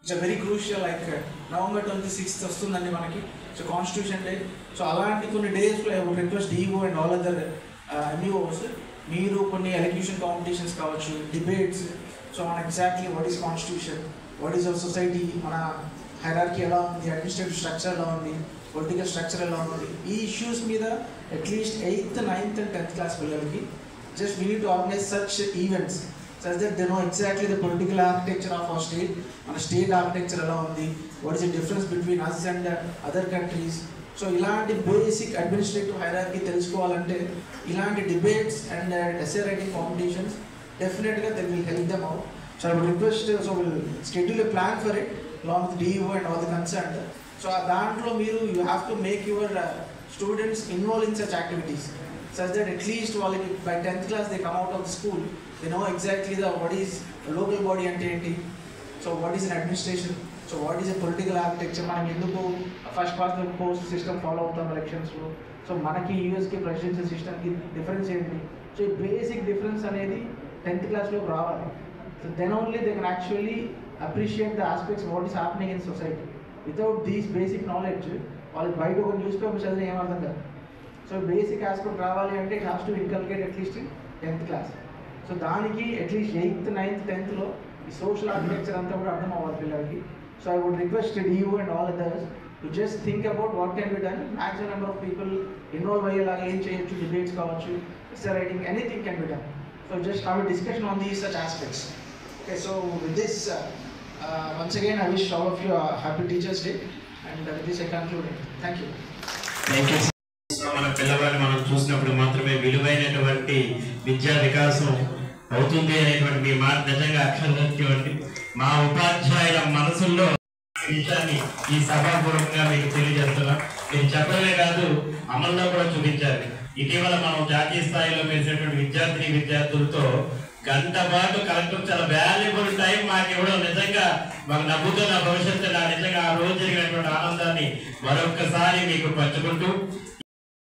it's very crucial like November twenty sixth వస్తుందండి మనకి so constitution day so అలాంటి కొన్ని డేస్లో I would request EO and all other MEOs మీరు కొన్ని ఎలక్యూషన్ కాంపిటీషన్స్ కావచ్చు డిబేట్స్ సో మన exactly what is constitution what is our society మన హైరార్కీ ఎలా ఉంది అడ్మినిస్ట్రేటివ్ స్ట్రక్చర్ ఎలా ఉంది పొలిటికల్ స్ట్రక్చర్ ఎలా ఉంది ఈ ఇష్యూస్ మీద at least eighth ninth and tenth class పిల్లలకి just we need to organize such events such that they know exactly the political architecture of our state మన స్టేట్ ఆర్కిటెక్చర్ ఎలా ఉంది what is the difference between us and other countries so ఇలాంటి basic administrative hierarchy తెలుసుకోవాలంటే ఇలాంటి debates and essay writing competitions డెఫినెట్గా they will help them out so I would request so will schedule a plan for it long with DO and all the concern so ఆ దాంట్లో మీరు you have to make your students involve in such activities such that at least వాళ్ళకి by 10th class they come out of the school they know exactly the what is a local body అంటే ఏంటి so what is an administration so what is a political architecture మనం ఎందుకు first past post system follow అవుతాం ఎలక్షన్స్లో సో మనకి యూఎస్కి ప్రెసిడెన్షియల్ సిస్టమ్కి డిఫరెన్స్ ఏంటి సో ఈ బేసిక్ డిఫరెన్స్ అనేది టెన్త్ క్లాస్లో రావాలి so then only they can actually appreciate the aspects what is happening in society without these basic knowledge వాళ్ళకి బయట ఒక న్యూస్ పేపర్ చదివిన ఏమర్థం కాదు సో బేసిక్ ఆస్పెక్ట్ రావాలి అంటే it has to inculcate at least tenth class so దానికి at least eighth ninth టెన్త్లో ఈ సోషల్ ఆర్కిటెక్చర్ అంతా కూడా అర్థం అవ్వాలి పిల్లలకి so I would request you and all others to just think about what can be done maximum number of people involve అయ్యేలాగా ఏం చేయొచ్చు డిబేట్స్ కావచ్చు essay writing anything can be done so just have a discussion on these such aspects okay so with this once again I wish all of you happy teachers day and with this I conclude thank you thank you మన పిల్లవాడిని మనం చూసినప్పుడు మాత్రమే విలువైనటువంటి విద్యా వికాసం అవుతుంది అనేటువంటి మీ మాట నిజంగా అక్షరసత్యం అండి మా ఉపాధ్యాయుల మనసుల్లో ఈ విషయాన్ని ఈ సభాపూర్వకంగా మీకు తెలియజేస్తున్నాం మీరు చెప్పడమే కాదు అమల్లో కూడా చూపించారు ఇటీవల మనం జాతీయ స్థాయిలో వేసినటువంటి విద్యార్థిని విద్యార్థులతో గంట పాటు కలెక్టర్ చాలా వాల్యుబుల్ టైం మాకు ఇవ్వడం నిజంగా మాకు నవ్వుతున్న భవిష్యత్తు నా నిజంగా ఆ రోజు జరిగినటువంటి ఆనందాన్ని మరొక్కసారి మీకు పంచుకుంటూ